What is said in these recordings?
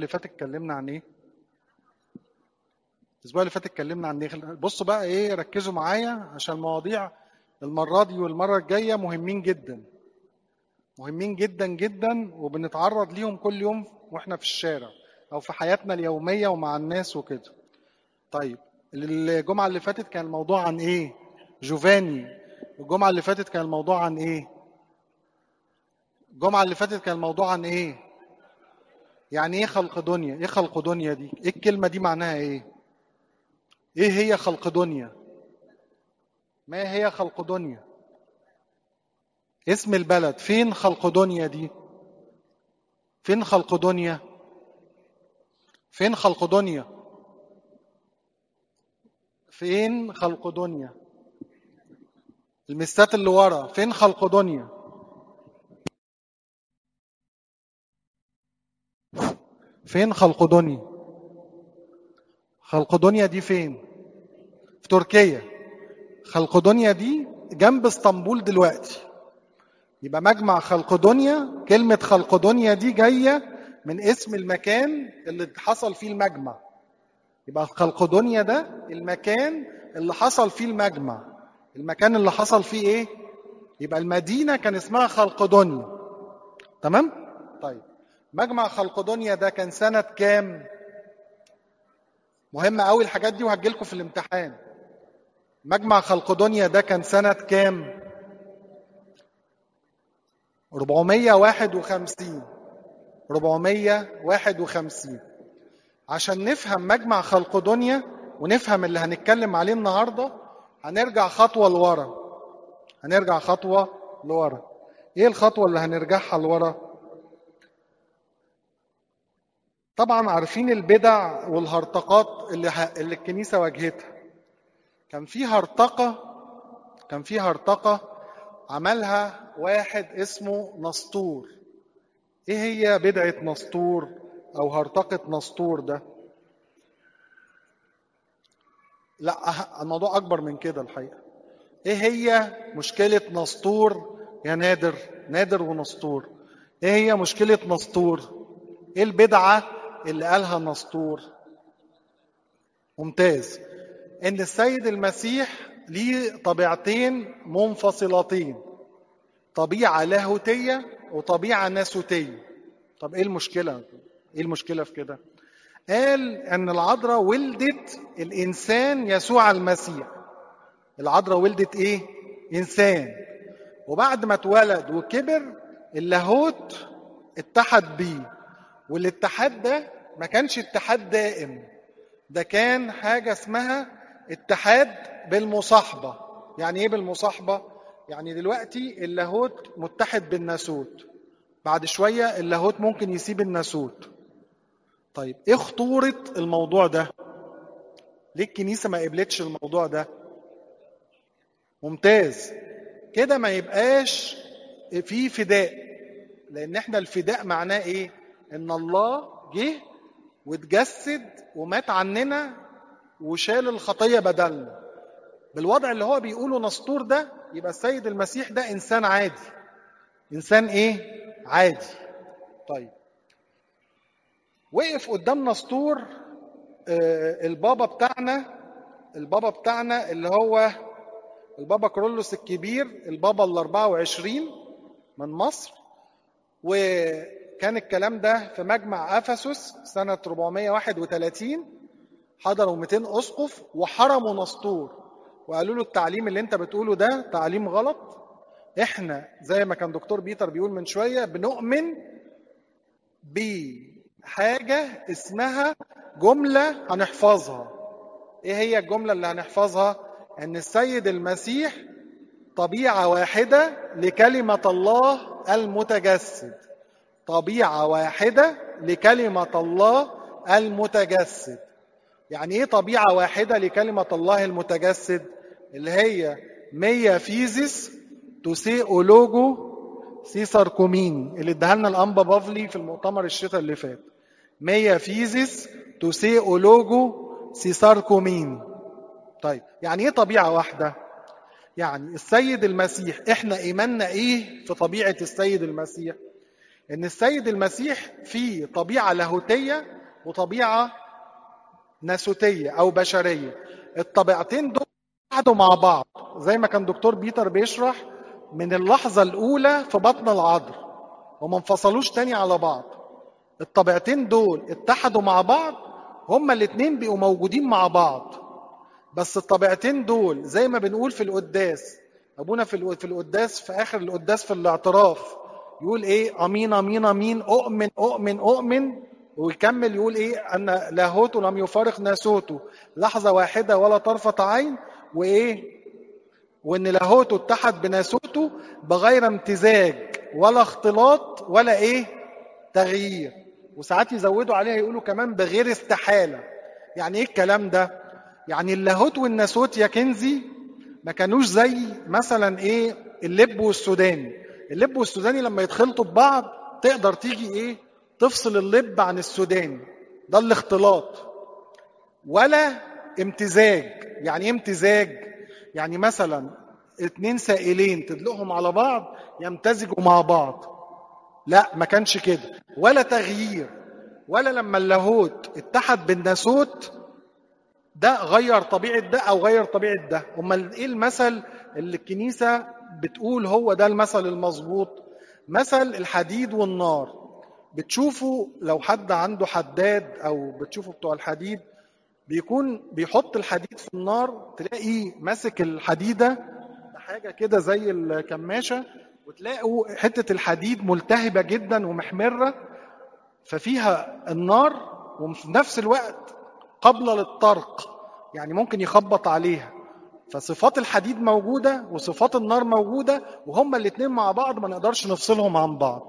اللي فات اتكلمنا عن ايه الاسبوع اللي فات اتكلمنا عن ايه بصوا بقى ايه ركزوا معايا عشان المواضيع المره دي والمره الجايه مهمين جدا مهمين جدا جدا وبنتعرض ليهم كل يوم واحنا في الشارع او في حياتنا اليوميه ومع الناس وكده طيب الجمعه اللي فاتت كان الموضوع عن ايه جوفاني الجمعه اللي فاتت كان الموضوع عن ايه الجمعه اللي فاتت كان الموضوع عن ايه يعني ايه خلق دنيا ايه خلق دنيا دي ايه الكلمه دي معناها ايه ايه هي خلق دنيا ما هي خلق دنيا اسم البلد فين خلق دنيا دي فين خلق دنيا فين خلق دنيا فين خلق دنيا المسات اللي ورا فين خلق دنيا فين خلق دنيا خلق دنيا دي فين في تركيا خلق دنيا دي جنب اسطنبول دلوقتي يبقى مجمع خلق دنيا كلمة خلق دنيا دي جاية من اسم المكان اللي حصل فيه المجمع يبقى خلق دنيا ده المكان اللي حصل فيه المجمع المكان اللي حصل فيه ايه يبقى المدينة كان اسمها خلق دنيا تمام طيب مجمع خلق دنيا ده كان سنة كام مهمة قوي الحاجات دي وهجيلكم في الامتحان مجمع خلق دنيا ده كان سنة كام 451 451 عشان نفهم مجمع خلق دنيا ونفهم اللي هنتكلم عليه النهارده هنرجع خطوه لورا هنرجع خطوه لورا ايه الخطوه اللي هنرجعها لورا طبعا عارفين البدع والهرطقات اللي ه... اللي الكنيسه واجهتها كان في هرطقه كان في هرطقه عملها واحد اسمه نسطور ايه هي بدعه نسطور او هرطقه نسطور ده لا الموضوع اكبر من كده الحقيقه ايه هي مشكله نسطور يا نادر نادر ونسطور ايه هي مشكله نسطور ايه البدعه اللي قالها نسطور ممتاز ان السيد المسيح ليه طبيعتين منفصلتين طبيعه لاهوتيه وطبيعه ناسوتيه طب ايه المشكله ايه المشكله في كده قال ان العذراء ولدت الانسان يسوع المسيح العذراء ولدت ايه انسان وبعد ما اتولد وكبر اللاهوت اتحد بيه والاتحاد ده ما كانش اتحاد دائم ده كان حاجه اسمها اتحاد بالمصاحبه يعني ايه بالمصاحبه يعني دلوقتي اللاهوت متحد بالناسوت بعد شويه اللاهوت ممكن يسيب الناسوت طيب ايه خطورة الموضوع ده؟ ليه الكنيسة ما قبلتش الموضوع ده؟ ممتاز كده ما يبقاش في فداء لأن احنا الفداء معناه ايه؟ إن الله جه واتجسد ومات عننا وشال الخطية بدلنا. بالوضع اللي هو بيقوله نسطور ده يبقى السيد المسيح ده إنسان عادي. إنسان ايه؟ عادي. طيب وقف قدام نسطور البابا بتاعنا البابا بتاعنا اللي هو البابا كرولوس الكبير البابا ال 24 من مصر وكان الكلام ده في مجمع افسس سنه 431 حضروا 200 اسقف وحرموا نسطور وقالوا له التعليم اللي انت بتقوله ده تعليم غلط احنا زي ما كان دكتور بيتر بيقول من شويه بنؤمن ب حاجة اسمها جملة هنحفظها ايه هي الجملة اللي هنحفظها ان السيد المسيح طبيعة واحدة لكلمة الله المتجسد طبيعة واحدة لكلمة الله المتجسد يعني ايه طبيعة واحدة لكلمة الله المتجسد اللي هي مية فيزيس توسيئولوجو سيسر كوميني اللي اداها لنا الانبا بافلي في المؤتمر الشتاء اللي فات مية فيزيس توسيئولوجو سيسار كوميني طيب يعني ايه طبيعه واحده يعني السيد المسيح احنا ايماننا ايه في طبيعه السيد المسيح ان السيد المسيح فيه طبيعه لاهوتيه وطبيعه ناسوتيه او بشريه الطبيعتين دول قعدوا مع بعض زي ما كان دكتور بيتر بيشرح من اللحظه الاولى في بطن العذر وما انفصلوش تاني على بعض الطبيعتين دول اتحدوا مع بعض هما الاتنين بقوا موجودين مع بعض بس الطبيعتين دول زي ما بنقول في القداس ابونا في في القداس في اخر القداس في الاعتراف يقول ايه امين امين امين اؤمن اؤمن اؤمن ويكمل يقول ايه ان لاهوته لم يفارق ناسوته لحظه واحده ولا طرفه عين وايه وان لاهوته اتحد بناسوته بغير امتزاج ولا اختلاط ولا ايه تغيير وساعات يزودوا عليها يقولوا كمان بغير استحاله يعني ايه الكلام ده يعني اللاهوت والناسوت يا كنزي ما كانوش زي مثلا ايه اللب والسوداني اللب والسوداني لما يتخلطوا ببعض تقدر تيجي ايه تفصل اللب عن السوداني ده الاختلاط ولا امتزاج يعني ايه امتزاج يعني مثلا اتنين سائلين تدلقهم على بعض يمتزجوا مع بعض لا ما كانش كده ولا تغيير ولا لما اللاهوت اتحد بالناسوت ده غير طبيعة ده أو غير طبيعة ده أمال إيه المثل اللي الكنيسة بتقول هو ده المثل المظبوط مثل الحديد والنار بتشوفوا لو حد عنده حداد أو بتشوفوا بتوع الحديد بيكون بيحط الحديد في النار تلاقي ماسك الحديدة بحاجة كده زي الكماشة وتلاقوا حتة الحديد ملتهبة جدا ومحمرة ففيها النار وفي نفس الوقت قابلة للطرق يعني ممكن يخبط عليها فصفات الحديد موجودة وصفات النار موجودة وهما الاتنين مع بعض ما نقدرش نفصلهم عن بعض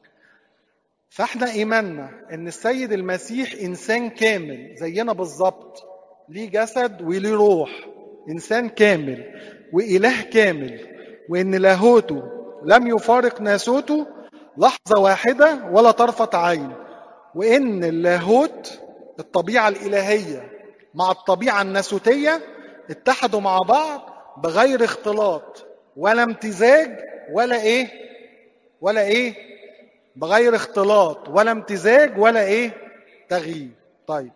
فاحنا ايماننا ان السيد المسيح انسان كامل زينا بالظبط ليه جسد وليه روح انسان كامل واله كامل وان لاهوته لم يفارق ناسوته لحظه واحده ولا طرفه عين وان اللاهوت الطبيعه الالهيه مع الطبيعه الناسوتيه اتحدوا مع بعض بغير اختلاط ولا امتزاج ولا ايه ولا ايه بغير اختلاط ولا امتزاج ولا ايه تغيير طيب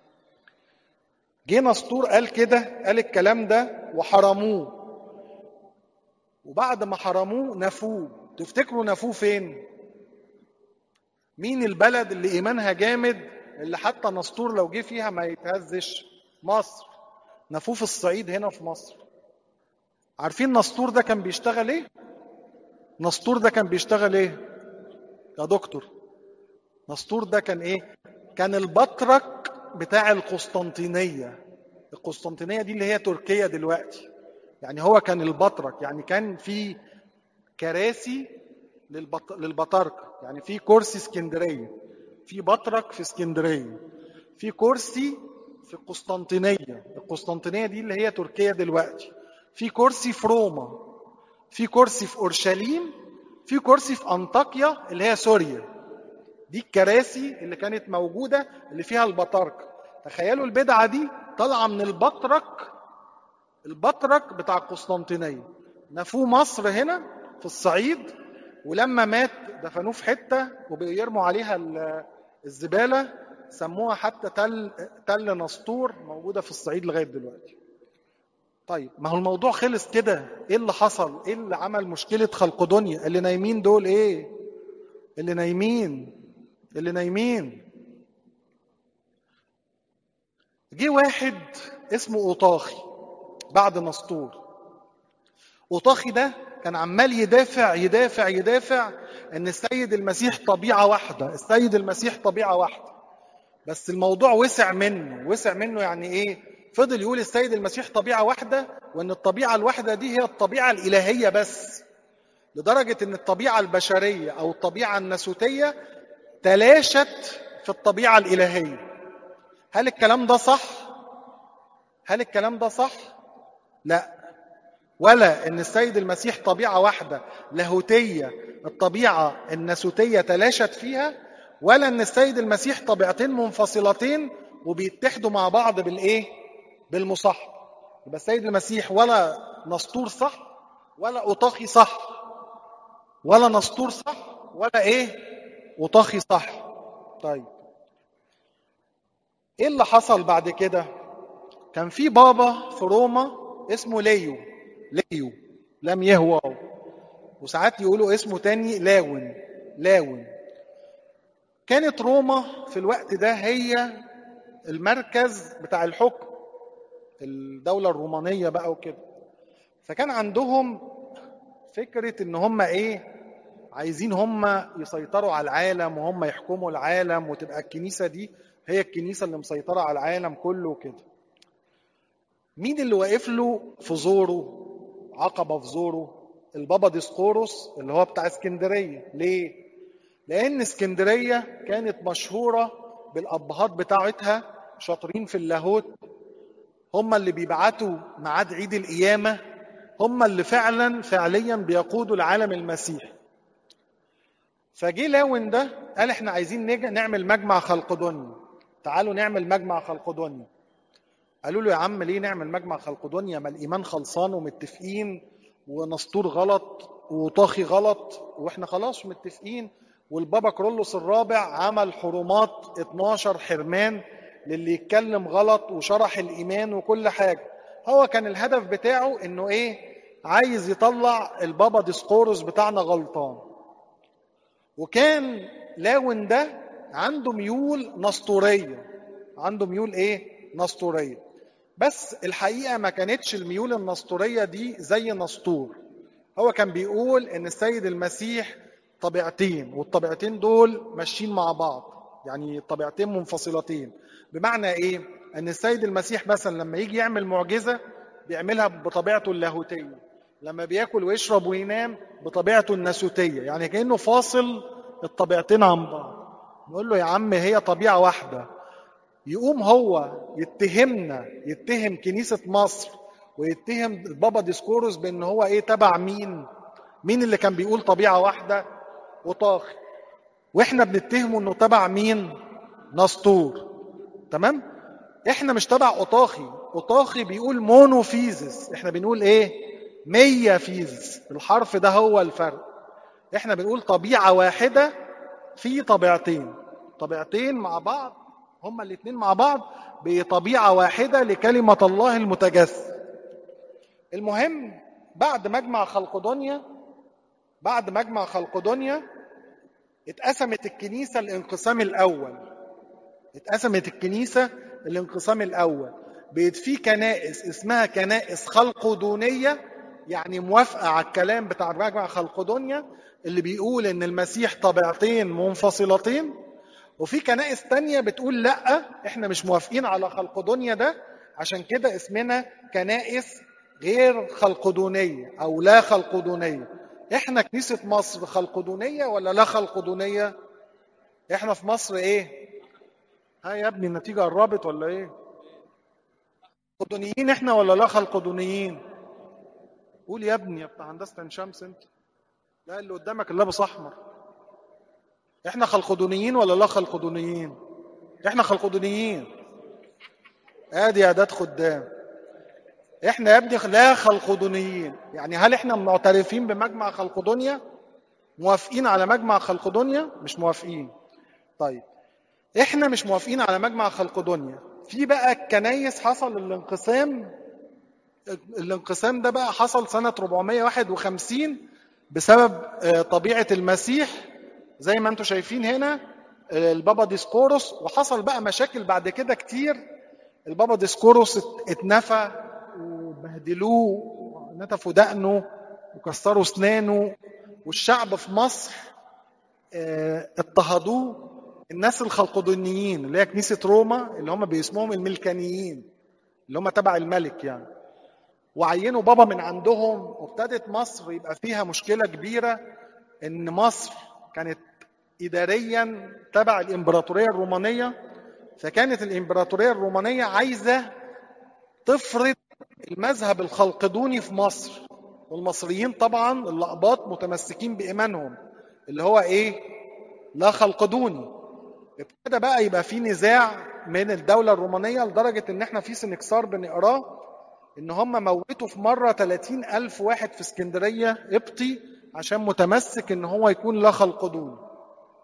جه نسطور قال كده قال الكلام ده وحرموه وبعد ما حرموه نفوه تفتكروا نفوه فين مين البلد اللي ايمانها جامد اللي حتى نسطور لو جه فيها ما يتهزش مصر نفوه في الصعيد هنا في مصر عارفين نسطور ده كان بيشتغل ايه نسطور ده كان بيشتغل ايه يا دكتور نسطور ده كان ايه كان البطرك بتاع القسطنطينيه القسطنطينيه دي اللي هي تركيا دلوقتي يعني هو كان البطرك يعني كان في كراسي للبط... للبطاركه يعني في كرسي اسكندريه في بطرك في اسكندريه في كرسي في القسطنطينيه القسطنطينيه دي اللي هي تركيا دلوقتي في كرسي في روما في كرسي في اورشليم في كرسي في انطاكيا اللي هي سوريا دي الكراسي اللي كانت موجوده اللي فيها البطاركه تخيلوا البدعه دي طالعه من البطرك البطرك بتاع القسطنطينيه نفوه مصر هنا في الصعيد ولما مات دفنوه في حته وبيرموا عليها الزباله سموها حتى تل تل نسطور موجوده في الصعيد لغايه دلوقتي. طيب ما هو الموضوع خلص كده ايه اللي حصل؟ ايه اللي عمل مشكله خلق دنيا؟ اللي نايمين دول ايه؟ اللي نايمين اللي نايمين جه واحد اسمه اوطاخي بعد نسطور اوطاخي ده كان عمال يدافع يدافع يدافع ان السيد المسيح طبيعه واحده السيد المسيح طبيعه واحده بس الموضوع وسع منه وسع منه يعني ايه فضل يقول السيد المسيح طبيعه واحده وان الطبيعه الواحده دي هي الطبيعه الالهيه بس لدرجه ان الطبيعه البشريه او الطبيعه الناسوتيه تلاشت في الطبيعه الالهيه هل الكلام ده صح هل الكلام ده صح لا ولا ان السيد المسيح طبيعه واحده لاهوتيه الطبيعه الناسوتيه تلاشت فيها ولا ان السيد المسيح طبيعتين منفصلتين وبيتحدوا مع بعض بالايه بالمصاحبه يبقى السيد المسيح ولا نسطور صح ولا اوطاخي صح ولا نسطور صح ولا ايه وطاخي صح طيب ايه اللي حصل بعد كده كان في بابا في روما اسمه ليو ليو لم يهوى وساعات يقولوا اسمه تاني لاون لاون كانت روما في الوقت ده هي المركز بتاع الحكم الدولة الرومانية بقى وكده فكان عندهم فكرة ان هم ايه عايزين هم يسيطروا على العالم وهم يحكموا العالم وتبقى الكنيسة دي هي الكنيسة اللي مسيطرة على العالم كله وكده مين اللي واقف له في زوره عقبة في زوره البابا ديسقورس اللي هو بتاع اسكندرية ليه لان اسكندرية كانت مشهورة بالابهات بتاعتها شاطرين في اللاهوت هم اللي بيبعتوا ميعاد عيد القيامة هم اللي فعلا فعليا بيقودوا العالم المسيحي فجه لاون ده قال احنا عايزين نج- نعمل مجمع خلقدونيا تعالوا نعمل مجمع خلقدونيا قالوا له يا عم ليه نعمل مجمع خلقدونيا ما الايمان خلصان ومتفقين ونسطور غلط وطاخي غلط واحنا خلاص متفقين والبابا كرولوس الرابع عمل حرمات 12 حرمان للي يتكلم غلط وشرح الايمان وكل حاجه هو كان الهدف بتاعه انه ايه عايز يطلع البابا ديسقورس بتاعنا غلطان وكان لاون ده عنده ميول نسطوريه عنده ميول ايه نسطوريه بس الحقيقه ما كانتش الميول النسطوريه دي زي نسطور هو كان بيقول ان السيد المسيح طبيعتين والطبيعتين دول ماشيين مع بعض يعني طبيعتين منفصلتين بمعنى ايه ان السيد المسيح مثلا لما يجي يعمل معجزه بيعملها بطبيعته اللاهوتيه لما بياكل ويشرب وينام بطبيعته الناسوتيه يعني كانه فاصل الطبيعتين عن بعض نقول له يا عم هي طبيعه واحده يقوم هو يتهمنا يتهم كنيسه مصر ويتهم البابا ديسكورس بان هو ايه تبع مين مين اللي كان بيقول طبيعه واحده وطاخي واحنا بنتهمه انه تبع مين نسطور تمام احنا مش تبع اوطاخي اوطاخي بيقول مونوفيزس احنا بنقول ايه مية فيزس الحرف ده هو الفرق احنا بنقول طبيعة واحدة في طبيعتين طبيعتين مع بعض هما الاتنين مع بعض بطبيعة واحدة لكلمة الله المتجسد المهم بعد مجمع خلقدونيا بعد مجمع خلقدونيا اتقسمت الكنيسة الانقسام الأول اتقسمت الكنيسة الانقسام الأول بقت في كنائس اسمها كنائس خلقدونية يعني موافقة على الكلام بتاع مجمع خلقدونيا اللي بيقول إن المسيح طبيعتين منفصلتين وفي كنائس تانية بتقول لا احنا مش موافقين على خلقدونيا ده عشان كده اسمنا كنائس غير خلقدونية أو لا خلقدونية احنا كنيسة مصر خلقدونية ولا لا خلقدونية احنا في مصر ايه ها يا ابني النتيجة قربت ولا ايه خلقدونيين احنا ولا لا خلقدونيين قول يا ابني يا بتاع هندسة عين شمس انت لا اللي قدامك اللي لابس احمر احنا خلقدونيين ولا لا خلقدونيين احنا خلقدونيين ادي اعداد خدام احنا يا ابني لا خلقدونيين يعني هل احنا معترفين بمجمع خلقدونيا موافقين على مجمع خلقدونيا مش موافقين طيب احنا مش موافقين على مجمع خلقدونيا في بقى الكنايس حصل الانقسام الانقسام ده بقى حصل سنة 451 بسبب طبيعة المسيح زي ما انتم شايفين هنا البابا ديسكوروس وحصل بقى مشاكل بعد كده كتير البابا ديسكوروس اتنفى وبهدلوه نتفوا دقنه وكسروا اسنانه والشعب في مصر اضطهدوه الناس الخلقدونيين اللي هي كنيسة روما اللي هم باسمهم الملكانيين اللي هم تبع الملك يعني وعينوا بابا من عندهم وابتدت مصر يبقى فيها مشكلة كبيرة ان مصر كانت اداريا تبع الامبراطورية الرومانية فكانت الامبراطورية الرومانية عايزة تفرض المذهب الخلقدوني في مصر والمصريين طبعا اللقباط متمسكين بإيمانهم اللي هو إيه لا خلقدوني ابتدى بقى يبقى في نزاع من الدولة الرومانية لدرجة إن إحنا في سنكسار بنقراه إن هم موتوا في مرة 30 ألف واحد في اسكندرية قبطي عشان متمسك إن هو يكون لا خلقدوني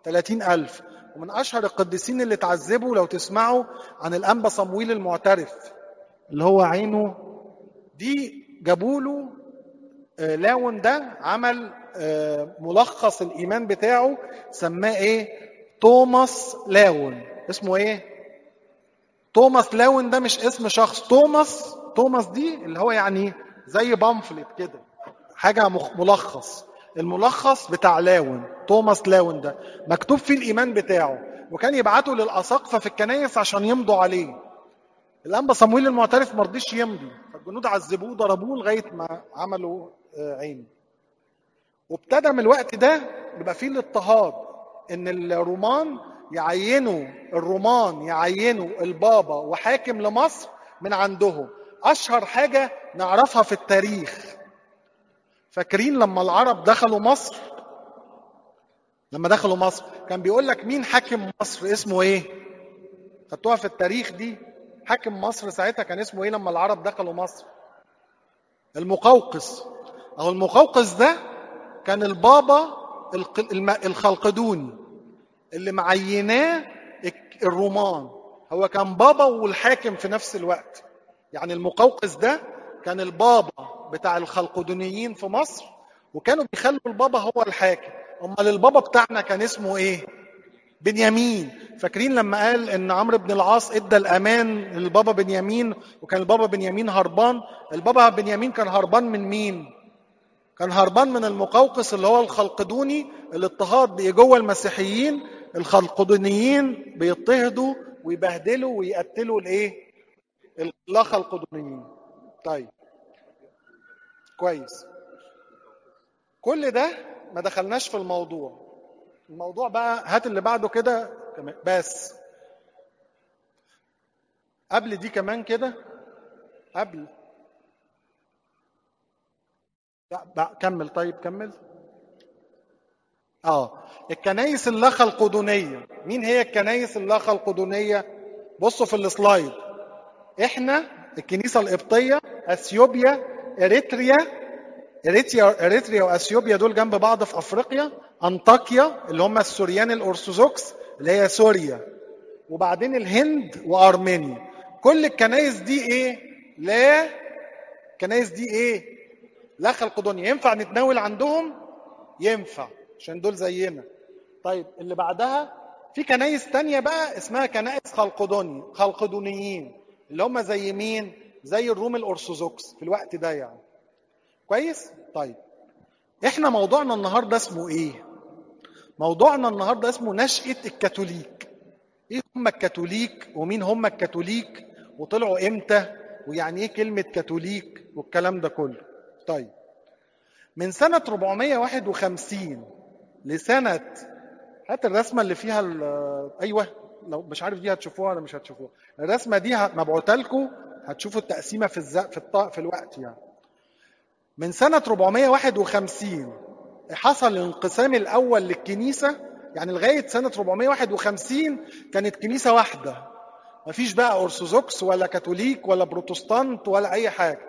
30 ألف ومن أشهر القديسين اللي تعذبوا لو تسمعوا عن الأنبا صمويل المعترف اللي هو عينه دي جابوا له آه، لاون ده عمل آه، ملخص الإيمان بتاعه سماه إيه؟ توماس لاون اسمه إيه؟ توماس لاون ده مش اسم شخص توماس توماس دي اللي هو يعني زي بامفلت كده حاجة مخ- ملخص الملخص بتاع لاون توماس لاون ده مكتوب فيه الإيمان بتاعه وكان يبعته للأساقفة في الكنايس عشان يمضوا عليه الأنبا صمويل المعترف ما رضيش يمضي فالجنود عذبوه ضربوه لغاية ما عملوا آه، عين وابتدى من الوقت ده يبقى فيه الاضطهاد ان الرومان يعينوا الرومان يعينوا البابا وحاكم لمصر من عندهم اشهر حاجه نعرفها في التاريخ فاكرين لما العرب دخلوا مصر لما دخلوا مصر كان بيقول لك مين حاكم مصر اسمه ايه خدتوها في التاريخ دي حاكم مصر ساعتها كان اسمه ايه لما العرب دخلوا مصر المقوقس او المقوقس ده كان البابا الق- الم- الخلقدوني اللي معيناه الك- الرومان هو كان بابا والحاكم في نفس الوقت يعني المقوقس ده كان البابا بتاع الخلقدونيين في مصر وكانوا بيخلوا البابا هو الحاكم امال البابا بتاعنا كان اسمه ايه بنيامين فاكرين لما قال ان عمرو بن العاص ادى الامان للبابا بنيامين وكان البابا بنيامين هربان البابا بنيامين كان هربان من مين كان هربان من المقوقس اللي هو الخلقدوني الاضطهاد جوه المسيحيين الخلقدونيين بيضطهدوا ويبهدلوا ويقتلوا الايه اللا خلقدونيين طيب كويس كل ده ما دخلناش في الموضوع الموضوع بقى هات اللي بعده كده كمان بس قبل دي كمان كده قبل لا بقى كمل طيب كمل اه الكنايس اللاخة القدونية مين هي الكنايس اللاخة القدونية بصوا في السلايد احنا الكنيسة القبطية اثيوبيا اريتريا اريتريا اريتريا واثيوبيا دول جنب بعض في افريقيا انطاكيا اللي هم السوريان الارثوذكس اللي هي سوريا وبعدين الهند وارمينيا كل الكنايس دي ايه لا الكنايس دي ايه لا خلقدونيا ينفع نتناول عندهم ينفع عشان دول زينا طيب اللي بعدها في كنايس تانية بقى اسمها كنائس خلقدوني خلقدونيين اللي هم زي مين زي الروم الارثوذكس في الوقت ده يعني كويس طيب احنا موضوعنا النهارده اسمه ايه موضوعنا النهارده اسمه نشأة الكاثوليك ايه هم الكاثوليك ومين هم الكاثوليك وطلعوا امتى ويعني ايه كلمة كاثوليك والكلام ده كله طيب من سنة 451 لسنة هات الرسمة اللي فيها ال- أيوه لو مش عارف دي هتشوفوها ولا مش هتشوفوها الرسمة دي ه- مبعوتة لكم هتشوفوا التقسيمة في الز... في, الط... في الوقت يعني من سنة 451 حصل الانقسام الأول للكنيسة يعني لغاية سنة 451 كانت كنيسة واحدة مفيش بقى أرثوذكس ولا كاثوليك ولا بروتستانت ولا أي حاجة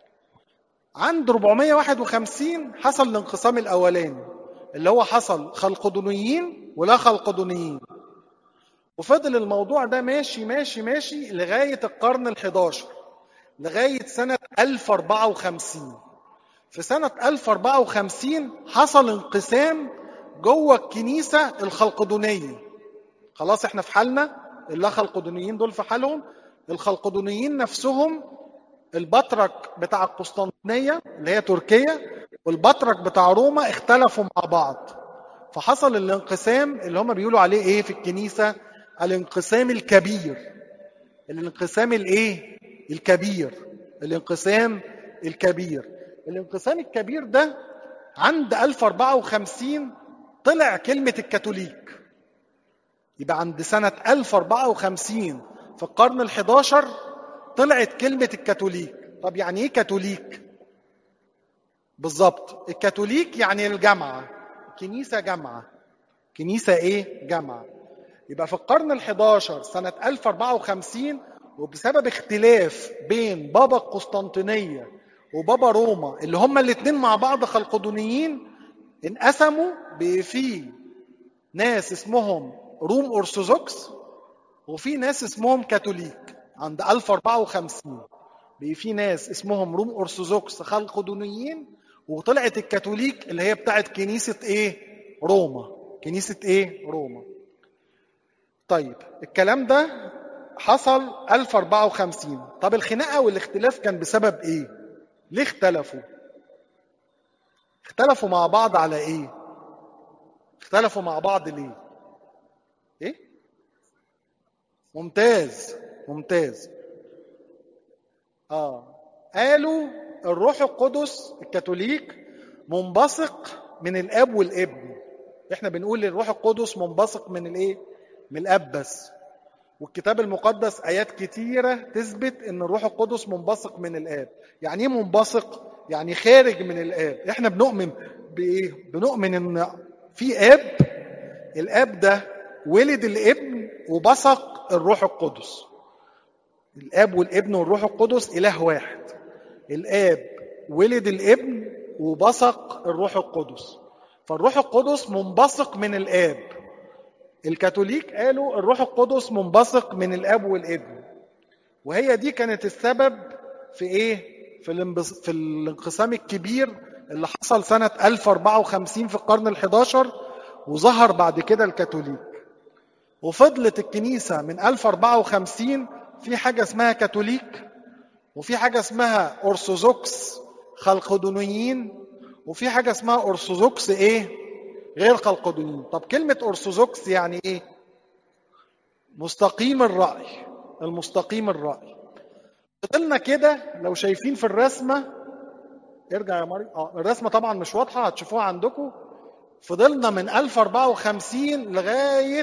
عند 451 حصل الانقسام الاولاني اللي هو حصل خلقدونيين ولا خلقدونيين وفضل الموضوع ده ماشي ماشي ماشي لغايه القرن ال11 لغايه سنه 1054 في سنه 1054 حصل انقسام جوه الكنيسه الخلقدونيه خلاص احنا في حالنا اللا خلقدونيين دول في حالهم الخلقدونيين نفسهم البطرك بتاع القسطنطينية اللي هي تركيا والبطرك بتاع روما اختلفوا مع بعض فحصل الانقسام اللي هم بيقولوا عليه ايه في الكنيسة الانقسام الكبير الانقسام الايه الكبير الانقسام الكبير الانقسام الكبير ده عند 1054 طلع كلمة الكاثوليك يبقى عند سنة 1054 في القرن ال11 طلعت كلمة الكاثوليك طب يعني ايه كاثوليك بالظبط الكاثوليك يعني الجامعة كنيسة جامعة كنيسة ايه جامعة يبقى في القرن ال11 سنة 1054 وبسبب اختلاف بين بابا القسطنطينية وبابا روما اللي هما الاتنين مع بعض خلقدونيين انقسموا بفي ناس اسمهم روم أرثوذكس وفي ناس اسمهم كاثوليك عند 1054 بقي في ناس اسمهم روم أرثوذكس خلقدونيين وطلعت الكاثوليك اللي هي بتاعت كنيسة ايه؟ روما كنيسة ايه؟ روما طيب الكلام ده حصل 1054 طب الخناقة والاختلاف كان بسبب ايه؟ ليه اختلفوا؟ اختلفوا مع بعض على ايه؟ اختلفوا مع بعض ليه؟ ايه؟ ممتاز ممتاز اه قالوا الروح القدس الكاثوليك منبثق من الاب والابن احنا بنقول الروح القدس منبثق من الايه من الاب بس والكتاب المقدس ايات كتيره تثبت ان الروح القدس منبثق من الاب يعني ايه منبثق يعني خارج من الاب احنا بنؤمن بايه بنؤمن ان في اب الاب ده ولد الابن وبثق الروح القدس الاب والابن والروح القدس اله واحد الاب ولد الابن وبثق الروح القدس فالروح القدس منبثق من الاب الكاثوليك قالوا الروح القدس منبثق من الاب والابن وهي دي كانت السبب في ايه في, الانبس... في الانقسام الكبير اللي حصل سنة 1054 في القرن ال11 وظهر بعد كده الكاثوليك وفضلت الكنيسة من 1054 في حاجة اسمها كاثوليك وفي حاجة اسمها أرثوذكس خلقدونيين وفي حاجة اسمها أرثوذكس إيه؟ غير خلقدونيين طب كلمة أرثوذكس يعني إيه؟ مستقيم الرأي المستقيم الرأي فضلنا كده لو شايفين في الرسمة ارجع يا مريم اه الرسمة طبعا مش واضحة هتشوفوها عندكم فضلنا من 1054 لغاية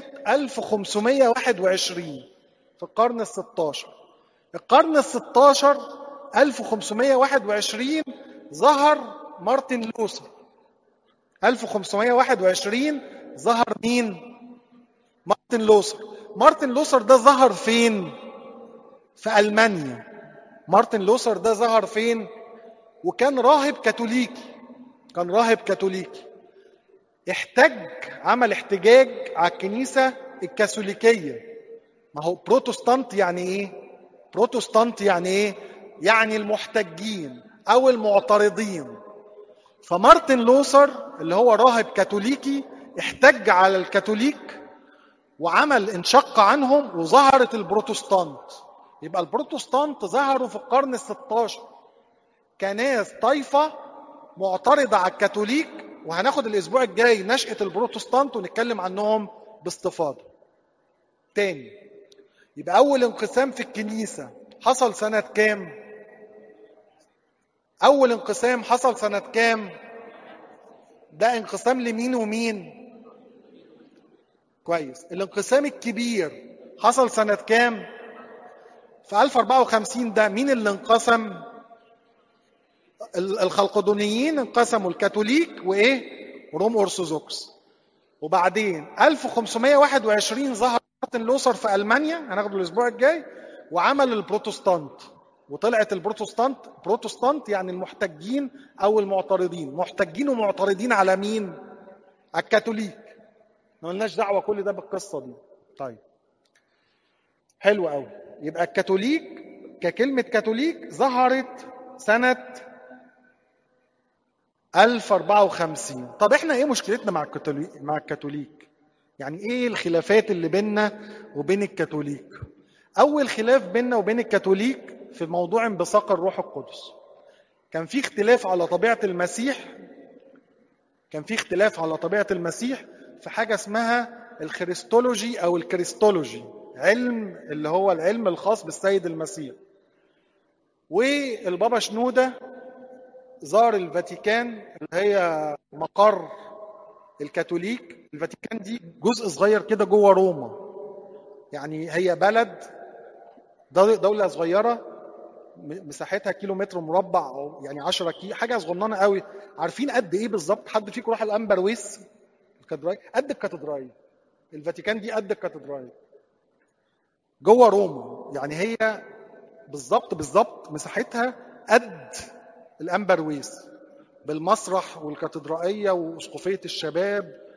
1521 في القرن ال 16 القرن ال 16 1521 ظهر مارتن لوثر 1521 ظهر مين؟ مارتن لوثر مارتن لوثر ده ظهر فين؟ في ألمانيا مارتن لوثر ده ظهر فين؟ وكان راهب كاثوليكي كان راهب كاثوليكي احتج عمل احتجاج على الكنيسة الكاثوليكية ما هو بروتستانت يعني ايه؟ بروتستانت يعني ايه؟ يعني المحتجين او المعترضين فمارتن لوثر اللي هو راهب كاثوليكي احتج على الكاثوليك وعمل انشق عنهم وظهرت البروتستانت يبقى البروتستانت ظهروا في القرن ال 16 كناس طائفة معترضة على الكاثوليك وهناخد الأسبوع الجاي نشأة البروتستانت ونتكلم عنهم باستفاضة. تاني يبقى أول انقسام في الكنيسة حصل سنة كام؟ أول انقسام حصل سنة كام؟ ده انقسام لمين ومين؟ كويس الانقسام الكبير حصل سنة كام؟ في 1054 ده مين اللي انقسم؟ الخلقدونيين انقسموا الكاثوليك وايه؟ روم ارثوذكس. وبعدين 1521 ظهر مارتن لوثر في المانيا هناخده الاسبوع الجاي وعمل البروتستانت وطلعت البروتستانت بروتستانت يعني المحتجين او المعترضين محتجين ومعترضين على مين؟ على الكاثوليك. ما لناش دعوه كل ده بالقصه دي. طيب. حلو قوي. يبقى الكاثوليك ككلمه كاثوليك ظهرت سنه 1054 طب احنا ايه مشكلتنا مع الكاثوليك مع الكاثوليك يعني ايه الخلافات اللي بيننا وبين الكاثوليك اول خلاف بيننا وبين الكاثوليك في موضوع انبثاق الروح القدس كان في اختلاف على طبيعه المسيح كان في اختلاف على طبيعه المسيح في حاجه اسمها الخريستولوجي او الكريستولوجي علم اللي هو العلم الخاص بالسيد المسيح والبابا شنوده زار الفاتيكان اللي هي مقر الكاثوليك الفاتيكان دي جزء صغير كده جوه روما يعني هي بلد دولة صغيرة مساحتها كيلو متر مربع او يعني 10 كيلو حاجه صغننه قوي عارفين قد ايه بالظبط حد فيكم راح الامبرويس الكاتدرائي قد الكاتدرائي الفاتيكان دي قد الكاتدرائي جوه روما يعني هي بالظبط بالظبط مساحتها قد الامبرويس بالمسرح والكاتدرائيه واسقفيه الشباب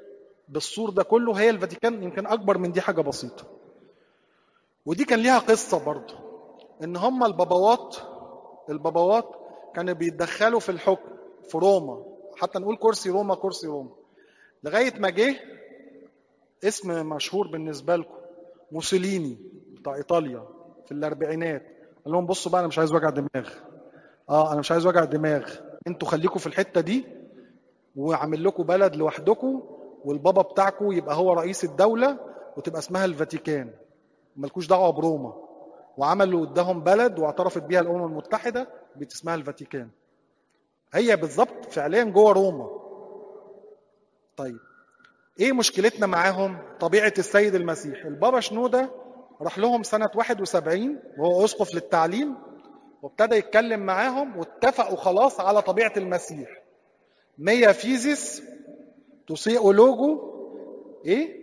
بالسور ده كله هي الفاتيكان يمكن اكبر من دي حاجه بسيطه ودي كان ليها قصه برضه ان هم البابوات البابوات كانوا بيتدخلوا في الحكم في روما حتى نقول كرسي روما كرسي روما لغايه ما جه اسم مشهور بالنسبه لكم موسوليني بتاع ايطاليا في الاربعينات قال لهم بصوا بقى انا مش عايز وجع دماغ اه انا مش عايز وجع دماغ انتوا خليكم في الحته دي وعامل لكم بلد لوحدكم والبابا بتاعكم يبقى هو رئيس الدوله وتبقى اسمها الفاتيكان ملكوش دعوه بروما وعملوا قدامهم بلد واعترفت بيها الامم المتحده بقت اسمها الفاتيكان هي بالظبط فعليا جوه روما طيب ايه مشكلتنا معاهم طبيعه السيد المسيح البابا شنوده راح لهم سنه 71 وهو اسقف للتعليم وابتدى يتكلم معاهم واتفقوا خلاص على طبيعه المسيح ميا فيزيس توسيء لوجو ايه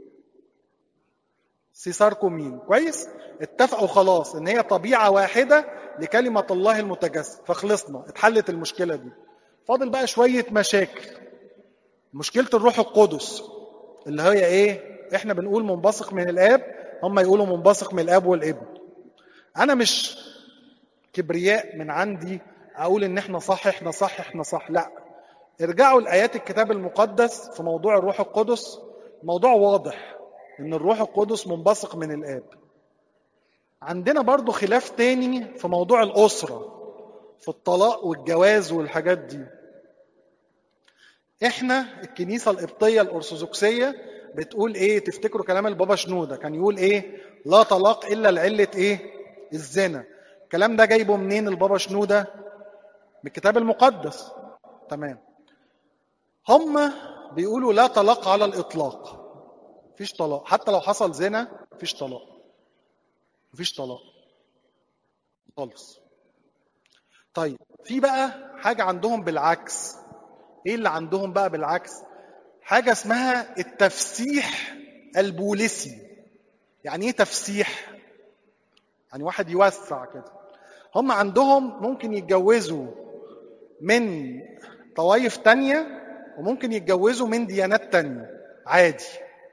سيساركومين كويس اتفقوا خلاص ان هي طبيعه واحده لكلمه الله المتجسد فخلصنا اتحلت المشكله دي فاضل بقى شويه مشاكل مشكله الروح القدس اللي هي ايه احنا بنقول منبثق من الاب هم يقولوا منبثق من الاب والابن انا مش كبرياء من عندي اقول ان احنا صح احنا صح احنا صح لا ارجعوا لايات الكتاب المقدس في موضوع الروح القدس موضوع واضح ان الروح القدس منبثق من الاب عندنا برضو خلاف تاني في موضوع الاسره في الطلاق والجواز والحاجات دي احنا الكنيسه القبطيه الارثوذكسيه بتقول ايه تفتكروا كلام البابا شنوده كان يقول ايه لا طلاق الا لعله ايه الزنا الكلام ده جايبه منين البابا شنوده من الكتاب المقدس تمام هم بيقولوا لا طلاق على الاطلاق مفيش طلاق حتى لو حصل زنا مفيش طلاق مفيش طلاق خالص طيب في بقى حاجه عندهم بالعكس ايه اللي عندهم بقى بالعكس حاجه اسمها التفسيح البوليسي يعني ايه تفسيح يعني واحد يوسع كده هم عندهم ممكن يتجوزوا من طوائف تانية وممكن يتجوزوا من ديانات تانية عادي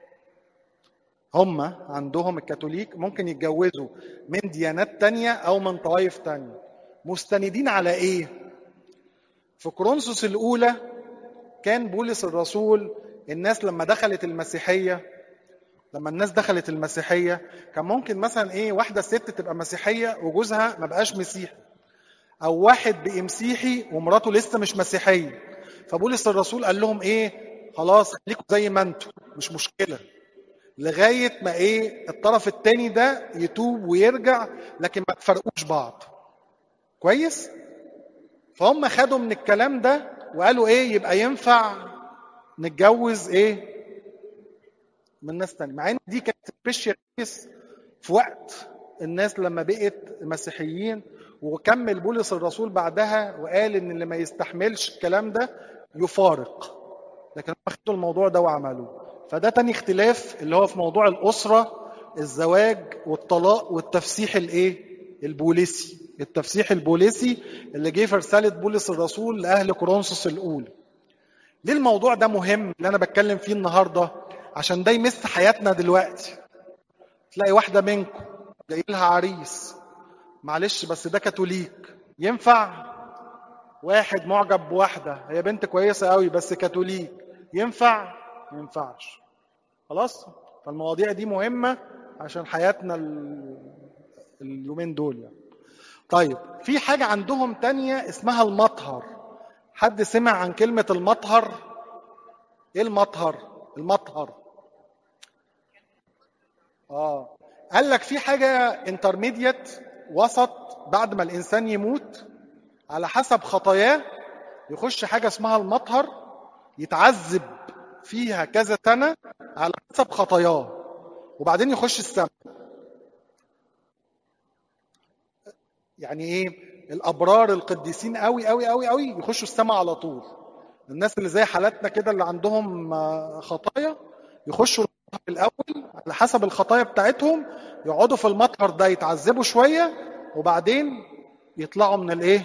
هم عندهم الكاثوليك ممكن يتجوزوا من ديانات تانية أو من طوائف تانية مستندين على إيه؟ في كورنثوس الأولى كان بولس الرسول الناس لما دخلت المسيحية لما الناس دخلت المسيحية كان ممكن مثلا إيه واحدة ست تبقى مسيحية وجوزها ما بقاش مسيحي أو واحد بقي مسيحي ومراته لسه مش مسيحية فبولس الرسول قال لهم إيه خلاص خليكم زي ما انتم مش مشكلة لغاية ما إيه الطرف التاني ده يتوب ويرجع لكن ما تفرقوش بعض كويس فهم خدوا من الكلام ده وقالوا ايه يبقى ينفع نتجوز ايه من ناس تانية مع ان دي كانت سبيشال كيس في وقت الناس لما بقت مسيحيين وكمل بولس الرسول بعدها وقال ان اللي ما يستحملش الكلام ده يفارق لكن هم خدوا الموضوع ده وعملوه فده تاني اختلاف اللي هو في موضوع الاسره الزواج والطلاق والتفسيح الايه البوليسي التفسيح البوليسي اللي جه في رساله بولس الرسول لاهل كورنثوس الاولى ليه الموضوع ده مهم اللي انا بتكلم فيه النهارده عشان ده يمس حياتنا دلوقتي تلاقي واحده منكم جاي لها عريس معلش بس ده كاثوليك ينفع واحد معجب بواحده هي بنت كويسه قوي بس كاثوليك ينفع ما ينفعش خلاص فالمواضيع دي مهمه عشان حياتنا اليومين دول يعني. طيب في حاجة عندهم تانية اسمها المطهر حد سمع عن كلمة المطهر ايه المطهر المطهر اه قال لك في حاجة انترميديت وسط بعد ما الإنسان يموت على حسب خطاياه يخش حاجة اسمها المطهر يتعذب فيها كذا سنة على حسب خطاياه وبعدين يخش السماء يعني ايه الابرار القديسين قوي قوي قوي قوي يخشوا السماء على طول الناس اللي زي حالاتنا كده اللي عندهم خطايا يخشوا الاول على حسب الخطايا بتاعتهم يقعدوا في المطهر ده يتعذبوا شويه وبعدين يطلعوا من الايه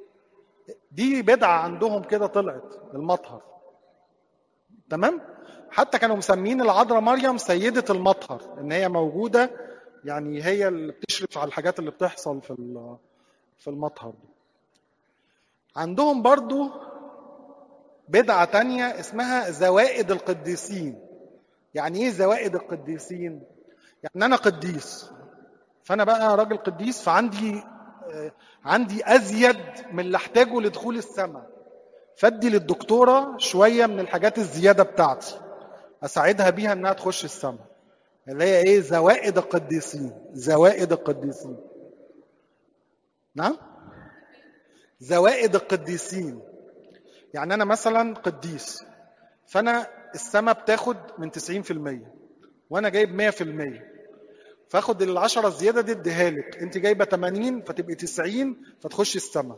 دي بدعه عندهم كده طلعت المطهر تمام حتى كانوا مسمين العذراء مريم سيدة المطهر ان هي موجودة يعني هي اللي بتشرف على الحاجات اللي بتحصل في ال- في المطهر دي. عندهم برضو بدعة تانية اسمها زوائد القديسين يعني ايه زوائد القديسين يعني انا قديس فانا بقى راجل قديس فعندي آه، عندي ازيد من اللي احتاجه لدخول السماء فادي للدكتوره شويه من الحاجات الزياده بتاعتي اساعدها بيها انها تخش السماء اللي هي ايه زوائد القديسين زوائد القديسين نعم زوائد القديسين يعني انا مثلا قديس فانا السماء بتاخد من 90% وانا جايب 100% فاخد العشرة الزيادة دي اديها لك انت جايبة 80 فتبقي 90 فتخشي السماء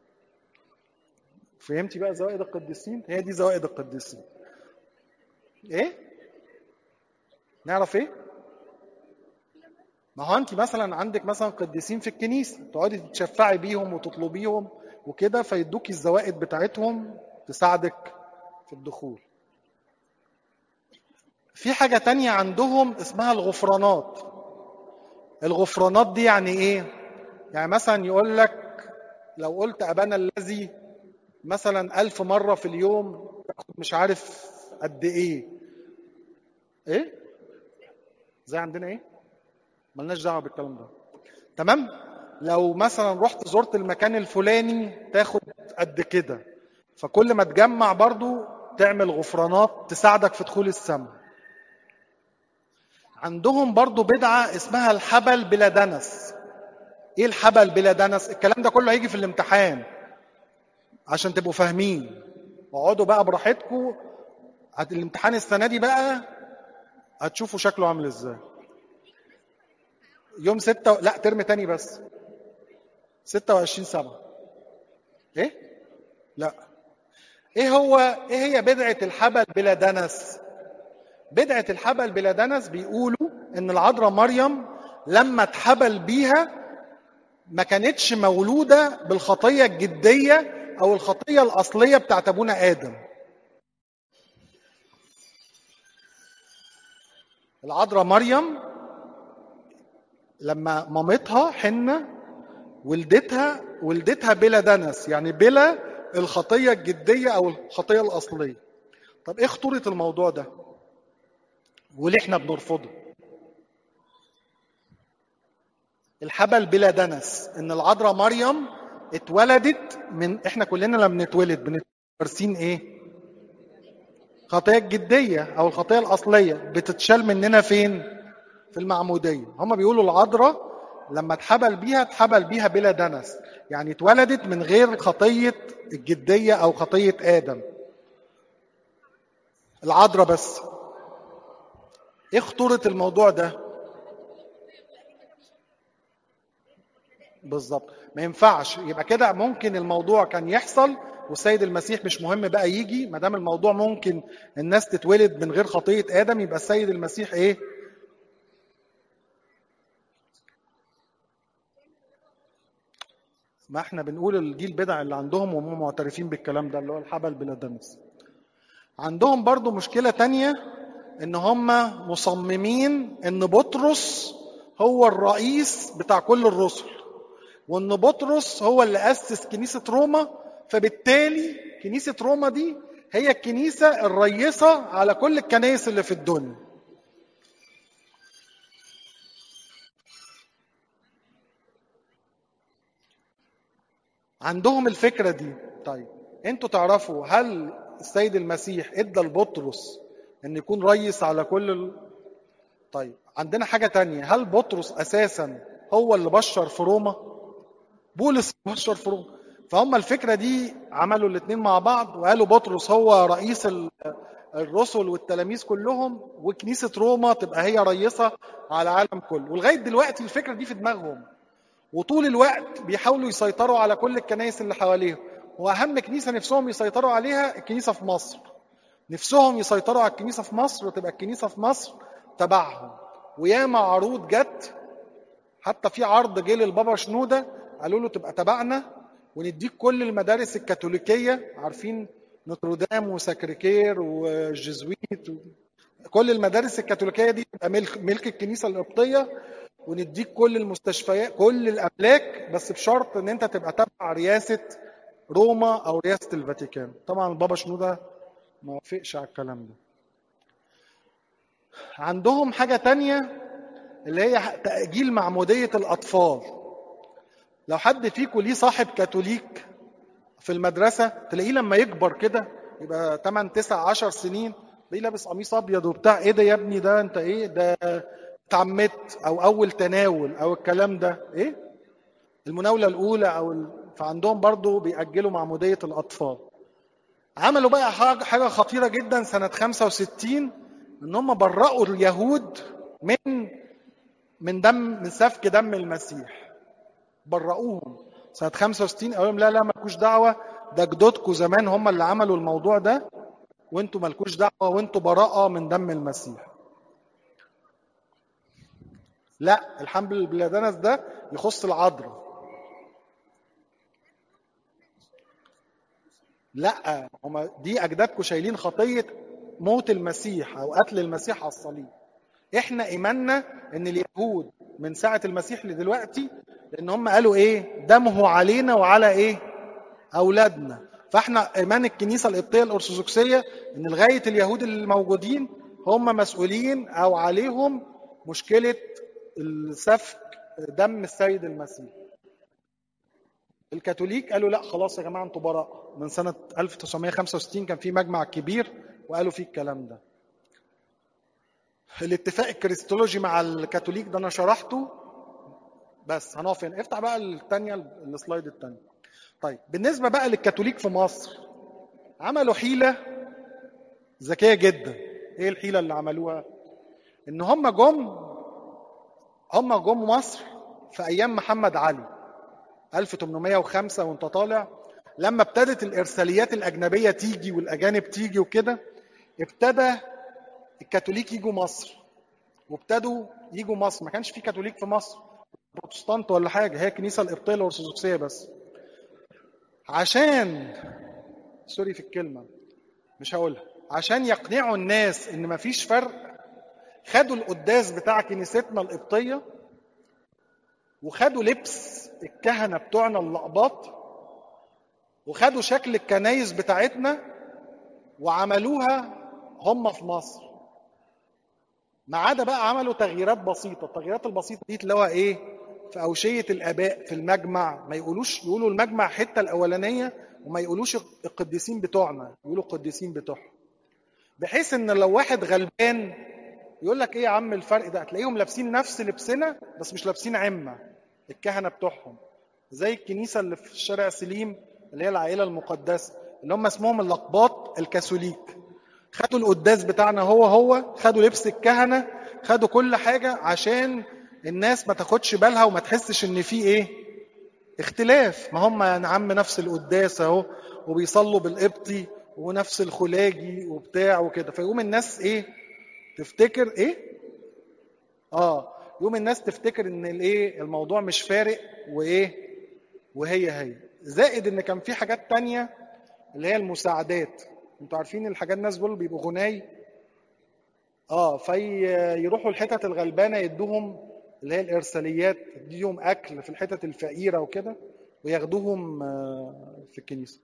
فهمتي بقى زوائد القديسين هي دي زوائد القديسين ايه نعرف ايه ما هو انت مثلا عندك مثلا قديسين في الكنيسه تقعدي تتشفعي بيهم وتطلبيهم وكده فيدوكي الزوائد بتاعتهم تساعدك في الدخول في حاجة تانية عندهم اسمها الغفرانات الغفرانات دي يعني ايه يعني مثلا يقول لك لو قلت ابانا الذي مثلا ألف مرة في اليوم تاخد مش عارف قد ايه ايه زي عندنا ايه ملناش دعوه بالكلام ده تمام لو مثلا رحت زرت المكان الفلاني تاخد قد كده فكل ما تجمع برضو تعمل غفرانات تساعدك في دخول السماء عندهم برضو بدعة اسمها الحبل بلا دنس ايه الحبل بلا دنس الكلام ده كله هيجي في الامتحان عشان تبقوا فاهمين اقعدوا بقى براحتكم هت- الامتحان السنة دي بقى هتشوفوا شكله عامل ازاي يوم ستة لا ترم تاني بس 26 سبعة ايه لا ايه هو ايه هي بدعة الحبل بلا دنس بدعة الحبل بلا دنس بيقولوا ان العذراء مريم لما اتحبل بيها ما كانتش مولودة بالخطية الجدية او الخطية الاصلية بتاعت ابونا ادم العذراء مريم لما مامتها حنة ولدتها ولدتها بلا دنس يعني بلا الخطية الجدية أو الخطية الأصلية طب إيه خطورة الموضوع ده وليه إحنا بنرفضه الحبل بلا دنس إن العذراء مريم اتولدت من إحنا كلنا لما بنتولد بنتورثين إيه خطية الجدية أو الخطية الأصلية بتتشال مننا فين في المعمودية هم بيقولوا العذراء لما اتحبل بيها اتحبل بيها بلا دنس يعني اتولدت من غير خطية الجدية أو خطية آدم العذراء بس ايه خطورة الموضوع ده بالظبط ما ينفعش يبقى كده ممكن الموضوع كان يحصل والسيد المسيح مش مهم بقى يجي ما دام الموضوع ممكن الناس تتولد من غير خطية آدم يبقى السيد المسيح ايه ما احنا بنقول الجيل بدع اللي عندهم وهم معترفين بالكلام ده اللي هو الحبل بلا دنس عندهم برضو مشكلة تانية ان هم مصممين ان بطرس هو الرئيس بتاع كل الرسل وان بطرس هو اللي اسس كنيسة روما فبالتالي كنيسة روما دي هي الكنيسة الرئيسة على كل الكنائس اللي في الدنيا عندهم الفكرة دي طيب انتوا تعرفوا هل السيد المسيح ادى لبطرس ان يكون رئيس على كل ال... طيب عندنا حاجة تانية هل بطرس اساسا هو اللي بشر في روما بولس بشر في روما فهم الفكرة دي عملوا الاتنين مع بعض وقالوا بطرس هو رئيس ال- الرسل والتلاميذ كلهم وكنيسة روما تبقى هي رئيسة على العالم كله ولغاية دلوقتي الفكرة دي في دماغهم وطول الوقت بيحاولوا يسيطروا على كل الكنائس اللي حواليهم واهم كنيسه نفسهم يسيطروا عليها الكنيسه في مصر نفسهم يسيطروا على الكنيسه في مصر وتبقى الكنيسه في مصر تبعهم وياما عروض جت حتى في عرض جه للبابا شنوده قالوا له تبقى تبعنا ونديك كل المدارس الكاثوليكيه عارفين نوتردام وساكريكير والجزويت و... كل المدارس الكاثوليكيه دي تبقى ملك ملك الكنيسه القبطيه ونديك كل المستشفيات كل الاملاك بس بشرط ان انت تبقى تبع رئاسه روما او رئاسه الفاتيكان طبعا البابا شنوده ما وافقش على الكلام ده عندهم حاجه تانية اللي هي تاجيل معموديه الاطفال لو حد فيكم ليه صاحب كاثوليك في المدرسه تلاقيه لما يكبر كده يبقى 8 9 10 سنين تلاقيه لابس قميص ابيض وبتاع ايه ده يا ابني ده انت ايه ده اتعمدت او اول تناول او الكلام ده ايه المناوله الاولى او ال... فعندهم برضو بيأجلوا معموديه الاطفال عملوا بقى حاجه خطيره جدا سنه 65 ان هم برأوا اليهود من من دم من سفك دم المسيح برأوهم سنة 65 قالوا لهم لا لا مالكوش دعوة ده جدودكم زمان هم اللي عملوا الموضوع ده وانتوا مالكوش دعوة وانتوا براءة من دم المسيح لا الحمل البلادنس ده يخص العذراء لا هما دي اجدادكم شايلين خطيه موت المسيح او قتل المسيح على الصليب احنا ايماننا ان اليهود من ساعه المسيح لدلوقتي لان هم قالوا ايه دمه علينا وعلى ايه اولادنا فاحنا ايمان الكنيسه القبطيه الارثوذكسيه ان لغايه اليهود اللي موجودين هم مسؤولين او عليهم مشكله السفك دم السيد المسيح الكاثوليك قالوا لا خلاص يا جماعه انتوا براء من سنه 1965 كان في مجمع كبير وقالوا فيه الكلام ده الاتفاق الكريستولوجي مع الكاثوليك ده انا شرحته بس هنقف هنا افتح بقى الثانيه السلايد الثانيه طيب بالنسبه بقى للكاثوليك في مصر عملوا حيله ذكيه جدا ايه الحيله اللي عملوها ان هم جم هم جم مصر في ايام محمد علي 1805 وانت طالع لما ابتدت الارساليات الاجنبيه تيجي والاجانب تيجي وكده ابتدى الكاثوليك يجوا مصر وابتدوا يجوا مصر ما كانش في كاثوليك في مصر بروتستانت ولا حاجه هي الكنيسه القبطيه الارثوذكسيه بس عشان سوري في الكلمه مش هقولها عشان يقنعوا الناس ان مفيش فرق خدوا القداس بتاع كنيستنا القبطيه وخدوا لبس الكهنه بتوعنا اللقباط وخدوا شكل الكنايس بتاعتنا وعملوها هم في مصر ما عدا بقى عملوا تغييرات بسيطه التغييرات البسيطه دي اللي هو ايه في اوشيه الاباء في المجمع ما يقولوش يقولوا المجمع الحته الاولانيه وما يقولوش القديسين بتوعنا يقولوا القديسين بتوعهم بحيث ان لو واحد غلبان يقول لك ايه يا عم الفرق ده هتلاقيهم لابسين نفس لبسنا بس مش لابسين عمه الكهنه بتوعهم زي الكنيسه اللي في شارع سليم اللي هي العائله المقدسه اللي هم اسمهم اللقباط الكاثوليك خدوا القداس بتاعنا هو هو خدوا لبس الكهنه خدوا كل حاجه عشان الناس ما تاخدش بالها وما تحسش ان في ايه اختلاف ما هم يا عم نفس القداس اهو وبيصلوا بالقبطي ونفس الخلاجي وبتاع وكده فيقوم الناس ايه تفتكر ايه اه يقوم الناس تفتكر ان الايه الموضوع مش فارق وايه وهي هي زائد ان كان في حاجات تانية اللي هي المساعدات انتوا عارفين الحاجات الناس دول بيبقوا غناي اه فيروحوا الحتت الغلبانه يدوهم اللي هي الارساليات يديهم اكل في الحتت الفقيره وكده وياخدوهم في الكنيسه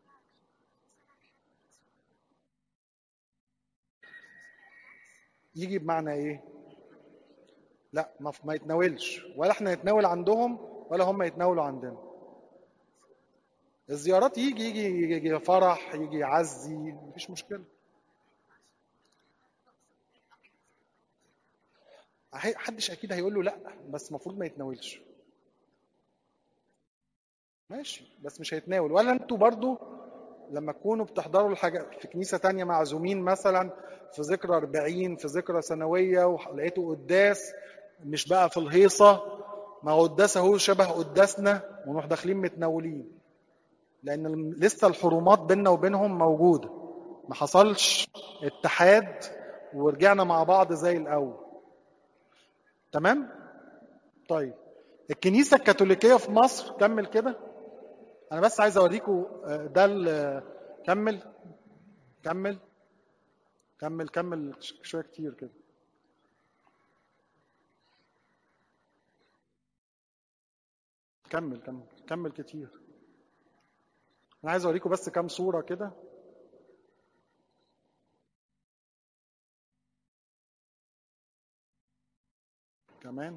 يجي بمعنى ايه لا ما, ما يتناولش ولا احنا نتناول عندهم ولا هم يتناولوا عندنا الزيارات يجي يجي يجي فرح يجي يعزي مفيش مشكله حدش اكيد هيقول له لا بس المفروض ما يتناولش ماشي بس مش هيتناول ولا انتوا برضو لما تكونوا بتحضروا الحاجة في كنيسة تانية معزومين مثلا في ذكرى 40 في ذكرى سنوية ولقيتوا قداس مش بقى في الهيصة ما هو قداس اهو شبه قداسنا ونروح داخلين متناولين لأن لسه الحرمات بيننا وبينهم موجودة ما حصلش اتحاد ورجعنا مع بعض زي الأول تمام؟ طيب الكنيسة الكاثوليكية في مصر كمل كده أنا بس عايز أوريكم ده كمل كمل كمل كمل شويه كتير كده كمل كمل كمل كتير انا عايز اوريكم بس كام صوره كده كمان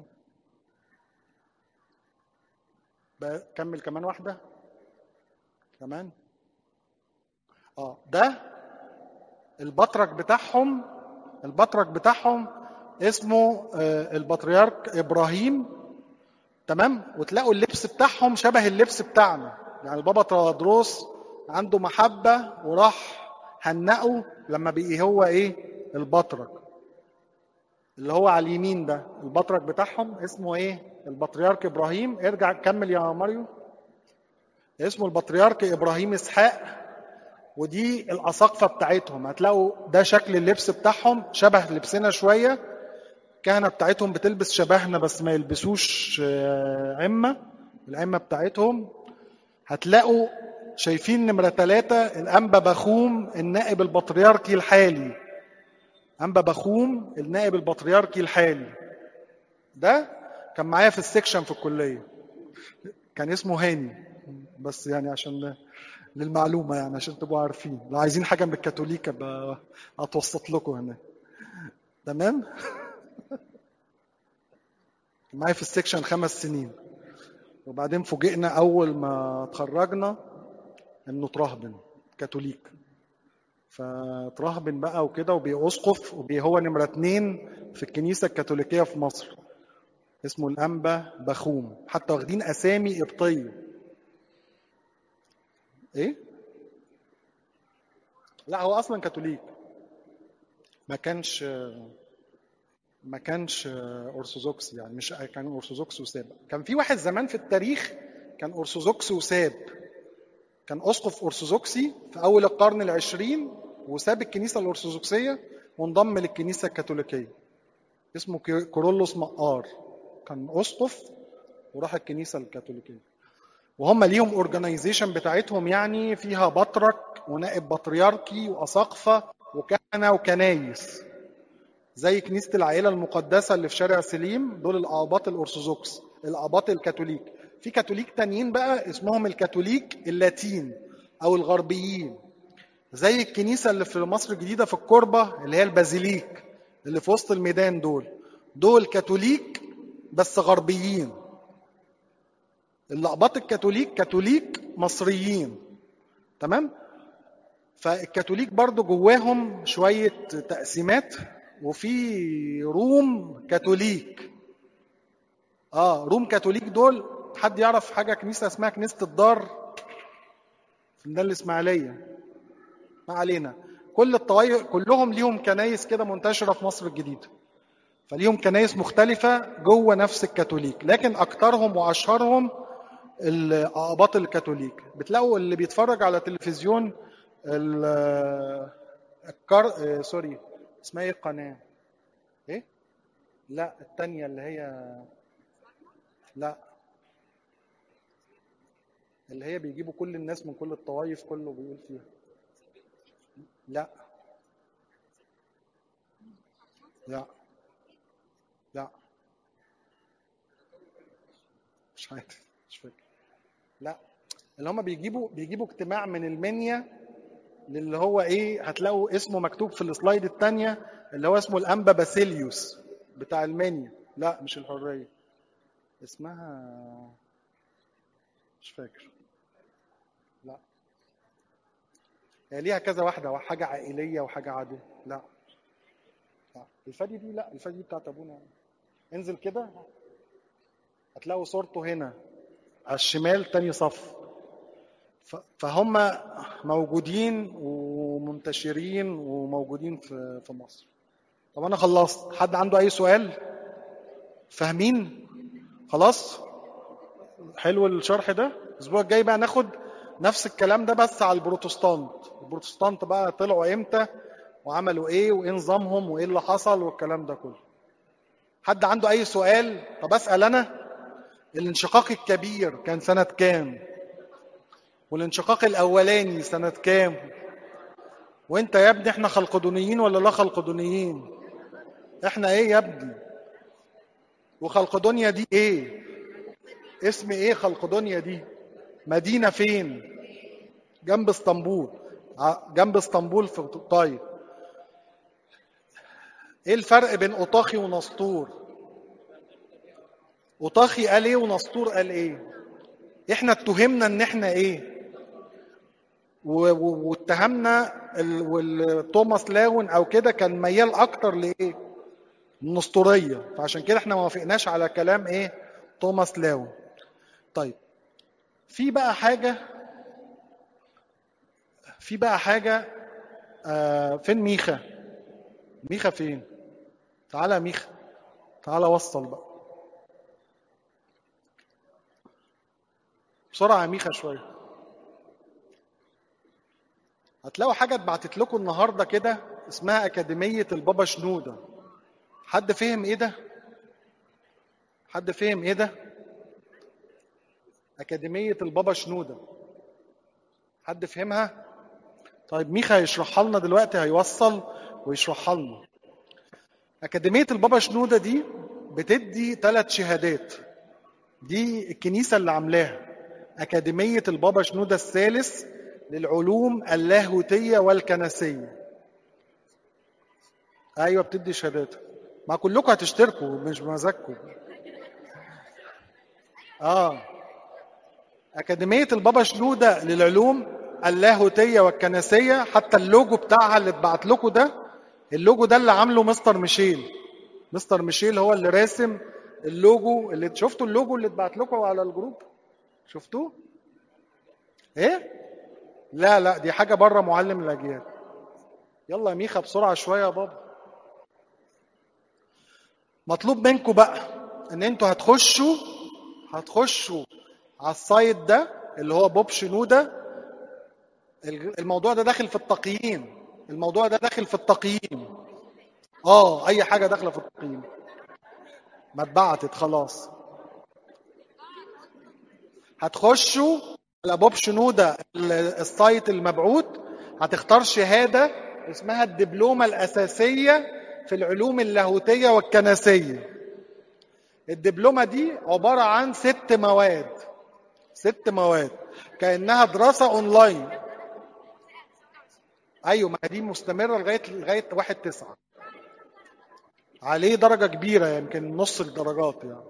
بقى كمل كمان واحده كمان اه ده البطرك بتاعهم البطرك بتاعهم اسمه آه، البطريرك ابراهيم تمام وتلاقوا اللبس بتاعهم شبه اللبس بتاعنا يعني البابا ترادروس عنده محبة وراح هنقه لما بقي هو ايه البطرك اللي هو على اليمين ده البطرك بتاعهم اسمه ايه البطريرك ابراهيم ارجع كمل يا ماريو اسمه البطريرك ابراهيم اسحاق ودي الاساقفه بتاعتهم هتلاقوا ده شكل اللبس بتاعهم شبه لبسنا شويه الكهنه بتاعتهم بتلبس شبهنا بس ما يلبسوش آه، عمه العمه بتاعتهم هتلاقوا شايفين نمره ثلاثة الانبا بخوم النائب البطريركي الحالي انبا بخوم النائب البطريركي الحالي ده كان معايا في السكشن في الكليه كان اسمه هاني بس يعني عشان للمعلومه يعني عشان تبقوا عارفين لو عايزين حاجه من الكاثوليك ابقى اتوسط لكم هنا تمام معايا في السكشن خمس سنين وبعدين فوجئنا اول ما اتخرجنا انه ترهبن كاثوليك فترهبن بقى وكده وبقي اسقف وبقي هو نمره اتنين في الكنيسه الكاثوليكيه في مصر اسمه الانبا بخوم حتى واخدين اسامي قبطيه ايه لا هو اصلا كاثوليك ما كانش ما كانش ارثوذكس يعني مش كان ارثوذكس وساب كان في واحد زمان في التاريخ كان ارثوذكس وساب كان اسقف ارثوذكسي في اول القرن العشرين وساب الكنيسه الارثوذكسيه وانضم للكنيسه الكاثوليكيه اسمه كي- كورولوس مقار كان اسقف وراح الكنيسه الكاثوليكيه وهم ليهم اورجانيزيشن بتاعتهم يعني فيها بطرك ونائب بطريركي واساقفه وكهنه وكنايس زي كنيسه العائله المقدسه اللي في شارع سليم دول الاباط الارثوذكس الاباط الكاثوليك في كاثوليك تانيين بقى اسمهم الكاثوليك اللاتين او الغربيين زي الكنيسه اللي في مصر الجديده في الكوربه اللي هي البازيليك اللي في وسط الميدان دول دول كاثوليك بس غربيين الأقباط الكاثوليك كاثوليك مصريين تمام فالكاثوليك برضو جواهم شوية تقسيمات وفي روم كاثوليك اه روم كاثوليك دول حد يعرف حاجة كنيسة اسمها كنيسة الدار في ميدان الإسماعيلية ما علينا كل الطوائف كلهم ليهم كنايس كده منتشرة في مصر الجديدة فليهم كنايس مختلفة جوه نفس الكاثوليك لكن أكثرهم وأشهرهم الأقباط الكاثوليك بتلاقوا اللي بيتفرج على تلفزيون ال- الكار آه، سوري اسمها ايه القناة؟ ايه؟ لا التانية اللي هي لا اللي هي بيجيبوا كل الناس من كل الطوائف كله بيقول فيها لا لا لا مش عارف مش فاكر لا اللي هم بيجيبوا بيجيبوا اجتماع من المنيا للي هو ايه هتلاقوا اسمه مكتوب في السلايد الثانيه اللي هو اسمه الانبا باسيليوس بتاع المنيا لا مش الحريه اسمها مش فاكر لا هي ليها كذا واحده حاجه عائليه وحاجه عاديه لا لا الفادي دي لا الفادي دي بتاعت ابونا انزل كده هتلاقوا صورته هنا على الشمال تاني صف ف- فهم موجودين ومنتشرين وموجودين في في مصر طب انا خلصت حد عنده اي سؤال فاهمين خلاص حلو الشرح ده الاسبوع الجاي بقى ناخد نفس الكلام ده بس على البروتستانت البروتستانت بقى طلعوا امتى وعملوا ايه وايه نظامهم وايه اللي حصل والكلام ده كله حد عنده اي سؤال طب اسال انا الانشقاق الكبير كان سنه كام والانشقاق الاولاني سنه كام وانت يا ابني احنا خلقدونيين ولا لا خلقدونيين احنا ايه يا ابني وخلقدونيا دي ايه اسم ايه خلقدونيا دي مدينه فين جنب اسطنبول ع- جنب اسطنبول في طيب ايه الفرق بين اوطاخي ونسطور اوطاخي قال ايه ونسطور قال ايه احنا اتهمنا ان احنا ايه و- و- واتهمنا ال- وال- توماس لاون او كده كان ميال اكتر لايه النسطوريه فعشان كده احنا ما وافقناش على كلام ايه توماس لاون طيب في بقى حاجه في بقى حاجه آه فين ميخا ميخا فين تعالى يا ميخا تعالى وصل بقى بسرعه يا ميخا شويه هتلاقوا حاجه اتبعتت لكم النهارده كده اسمها اكاديميه البابا شنوده حد فهم ايه ده حد فهم ايه ده اكاديميه البابا شنوده حد فهمها طيب ميخا هيشرحها لنا دلوقتي هيوصل ويشرحها لنا أكاديمية البابا شنودة دي بتدي ثلاث شهادات دي الكنيسة اللي عاملاها أكاديمية البابا شنودة الثالث للعلوم اللاهوتية والكنسية أيوة بتدي شهادات ما كلكم هتشتركوا مش بمزاجكم آه أكاديمية البابا شنودة للعلوم اللاهوتية والكنسية حتى اللوجو بتاعها اللي اتبعت لكم ده اللوجو ده اللي عامله مستر ميشيل مستر ميشيل هو اللي راسم اللوجو اللي شفتوا اللوجو اللي اتبعت لكم على الجروب شفتوه ايه لا لا دي حاجه بره معلم الاجيال يلا يا ميخا بسرعه شويه يا بابا مطلوب منكم بقى ان انتوا هتخشوا هتخشوا على السايت ده اللي هو بوب شنوده الموضوع ده داخل في التقييم الموضوع ده داخل في التقييم اه اي حاجه داخله في التقييم ما اتبعتت خلاص هتخشوا على بوب شنوده ال- السايت المبعوث هتختار شهاده اسمها الدبلومه الاساسيه في العلوم اللاهوتيه والكنسيه الدبلومه دي عباره عن ست مواد ست مواد كانها دراسه اونلاين ايوه ما دي مستمره لغايه لغايه واحد تسعة عليه درجه كبيره يمكن نص الدرجات يعني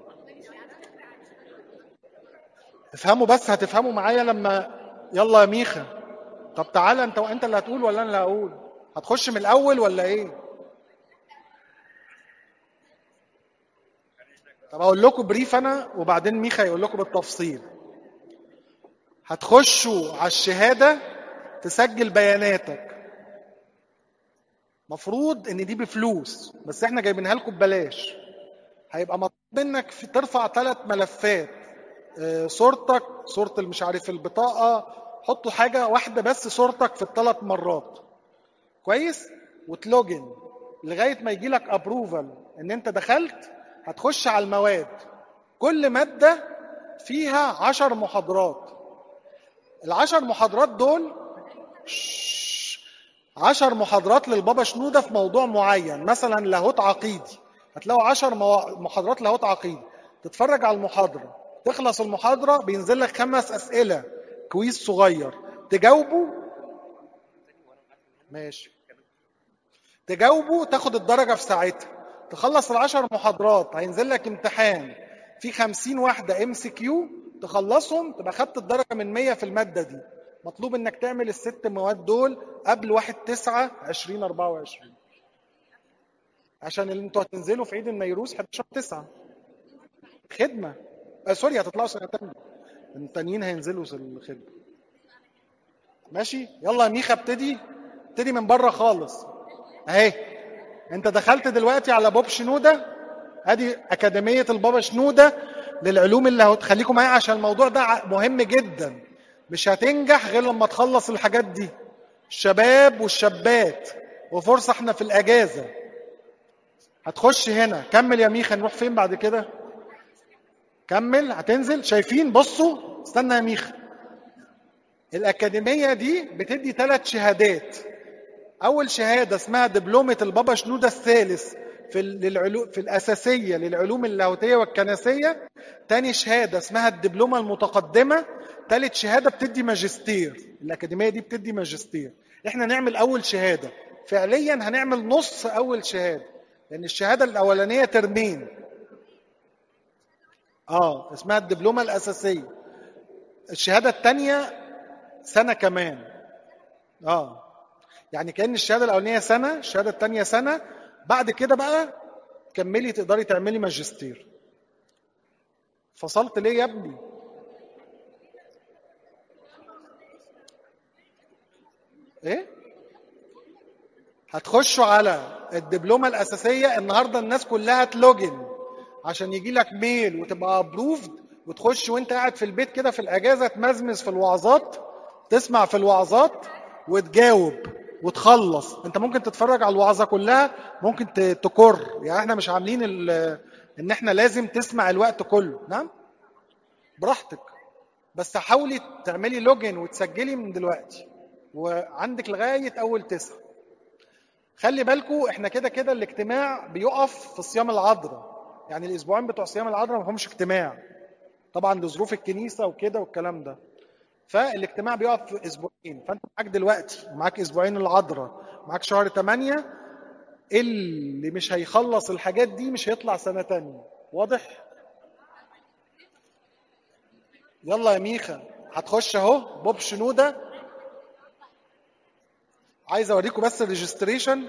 افهموا بس هتفهموا معايا لما يلا يا ميخا طب تعالى انت انت اللي هتقول ولا انا اللي هقول هتخش من الاول ولا ايه طب اقول لكم بريف انا وبعدين ميخا يقول لكم بالتفصيل هتخشوا على الشهاده تسجل بياناتك مفروض ان دي بفلوس بس احنا جايبينها لكم ببلاش هيبقى مطلوب منك في ترفع ثلاث ملفات آه، صورتك صورة مش عارف البطاقة حطوا حاجة واحدة بس صورتك في الثلاث مرات كويس وتلوجن لغاية ما يجي لك ابروفال ان انت دخلت هتخش على المواد كل مادة فيها عشر محاضرات العشر محاضرات دول عشر محاضرات للبابا شنودة في موضوع معين مثلا لاهوت عقيدي هتلاقوا عشر موا- محاضرات لاهوت عقيدي تتفرج على المحاضرة تخلص المحاضرة بينزل لك خمس أسئلة كويس صغير تجاوبه ماشي تجاوبه تاخد الدرجة في ساعتها تخلص العشر محاضرات هينزل لك امتحان في خمسين واحدة ام سي كيو تخلصهم تبقى خدت الدرجة من مية في المادة دي مطلوب انك تعمل الست مواد دول قبل واحد تسعة عشرين أربعة وعشرين عشان اللي انتوا هتنزلوا في عيد النيروز 11 9 خدمة آه سوري هتطلعوا سنة تانية التانيين هينزلوا في الخدمة ماشي يلا يا ميخا ابتدي ابتدي من بره خالص اهي انت دخلت دلوقتي على بوب شنودة ادي اكاديمية البابا شنودة للعلوم اللي هتخليكم معايا عشان الموضوع ده ع- مهم جدا مش هتنجح غير لما تخلص الحاجات دي الشباب والشابات وفرصة احنا في الاجازة هتخش هنا كمل يا ميخا نروح فين بعد كده كمل هتنزل شايفين بصوا استنى يا ميخا الأكاديمية دي بتدي ثلاث شهادات أول شهادة اسمها دبلومة البابا شنودة الثالث في للعلوم في الأساسية للعلوم اللاهوتية والكنسية تاني شهادة اسمها الدبلومة المتقدمة تالت شهادة بتدي ماجستير الأكاديمية دي بتدي ماجستير احنا نعمل أول شهادة فعليا هنعمل نص أول شهادة لأن الشهادة الأولانية ترمين اه اسمها الدبلومة الأساسية الشهادة الثانية سنة كمان اه يعني كأن الشهادة الأولانية سنة الشهادة الثانية سنة بعد كده بقى كملي تقدري تعملي ماجستير فصلت ليه يا ابني ايه هتخشوا على الدبلومه الاساسيه النهارده الناس كلها تلوجن عشان يجي لك ميل وتبقى ابروفد وتخش وانت قاعد في البيت كده في الاجازه تمزمز في الوعظات تسمع في الوعظات وتجاوب وتخلص انت ممكن تتفرج على الوعظه كلها ممكن تكر يعني احنا مش عاملين ان احنا لازم تسمع الوقت كله نعم براحتك بس حاولي تعملي لوجن وتسجلي من دلوقتي وعندك لغايه اول تسعه خلي بالكم احنا كده كده الاجتماع بيقف في صيام العذراء يعني الاسبوعين بتوع صيام العذراء ما همش اجتماع طبعا لظروف الكنيسه وكده والكلام ده فالاجتماع بيقف في اسبوعين فانت معاك دلوقتي ومعاك اسبوعين العذراء معاك شهر 8 اللي مش هيخلص الحاجات دي مش هيطلع سنه تانية واضح يلا يا ميخا هتخش اهو بوب شنوده عايز اوريكم بس الريجستريشن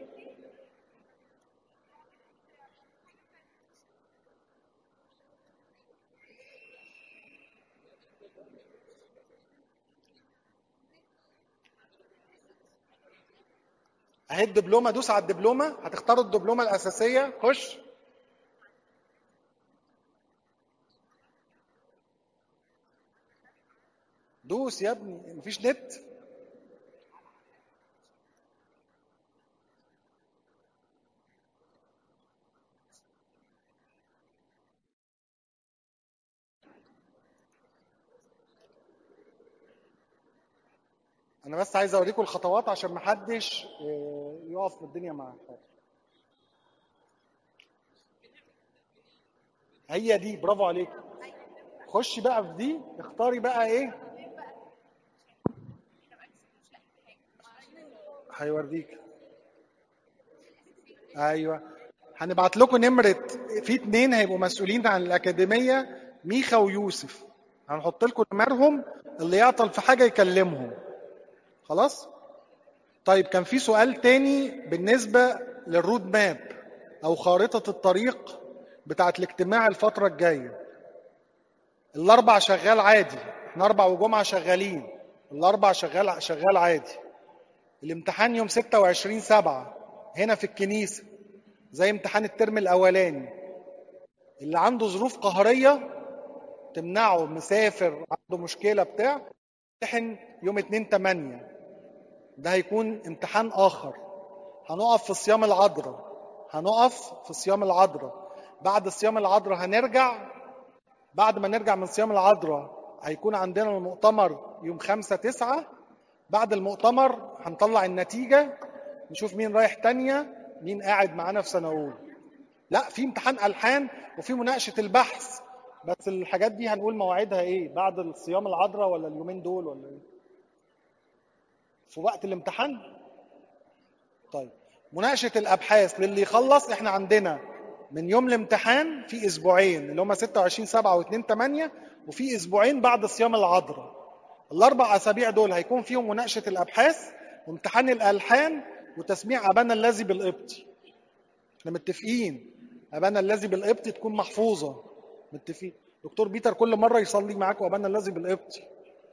اهي الدبلومه دوس على الدبلومه هتختاروا الدبلومه الاساسيه خش دوس يا ابني مفيش نت انا بس عايز اوريكم الخطوات عشان محدش يقف في الدنيا معاك هي دي برافو عليك خشي بقى في دي اختاري بقى ايه هيوريك ايوه هنبعت لكم نمره في اتنين هيبقوا مسؤولين عن الاكاديميه ميخا ويوسف هنحط لكم نمرهم اللي يعطل في حاجه يكلمهم خلاص طيب كان في سؤال تاني بالنسبة للرود ماب أو خارطة الطريق بتاعت الاجتماع الفترة الجاية الأربع شغال عادي احنا أربع وجمعة شغالين الأربع شغال شغال عادي الامتحان يوم 26 سبعة هنا في الكنيسة زي امتحان الترم الأولاني اللي عنده ظروف قهرية تمنعه مسافر عنده مشكلة بتاع امتحن يوم 2 8 ده هيكون امتحان آخر هنقف في صيام العذراء هنقف في صيام العذراء بعد صيام العذراء هنرجع بعد ما نرجع من صيام العذراء هيكون عندنا المؤتمر يوم خمسة تسعة بعد المؤتمر هنطلع النتيجة نشوف مين رايح تانية مين قاعد معانا في سنة أولى لا في امتحان ألحان وفي مناقشة البحث بس الحاجات دي هنقول مواعيدها ايه بعد الصيام العذراء ولا اليومين دول ولا ايه في وقت الامتحان طيب مناقشة الأبحاث للي يخلص احنا عندنا من يوم الامتحان في أسبوعين اللي هم 26 7 و2 8 وفي أسبوعين بعد صيام العذراء الأربع أسابيع دول هيكون فيهم مناقشة الأبحاث وامتحان الألحان وتسميع أبانا الذي بالقبطي احنا متفقين أبانا الذي بالقبطي تكون محفوظة متفقين دكتور بيتر كل مرة يصلي معاك وأبانا الذي بالقبطي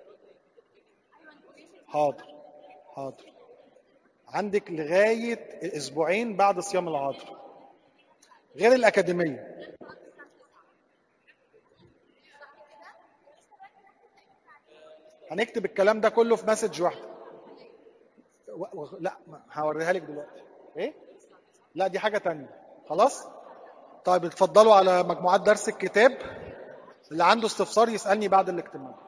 حاضر حاضر عندك لغاية أسبوعين بعد صيام العذراء غير الأكاديمية هنكتب الكلام ده كله في مسج واحدة و... و... لا هوريها لك دلوقتي ايه لا دي حاجة تانية خلاص طيب اتفضلوا على مجموعات درس الكتاب اللي عنده استفسار يسألني بعد الاجتماع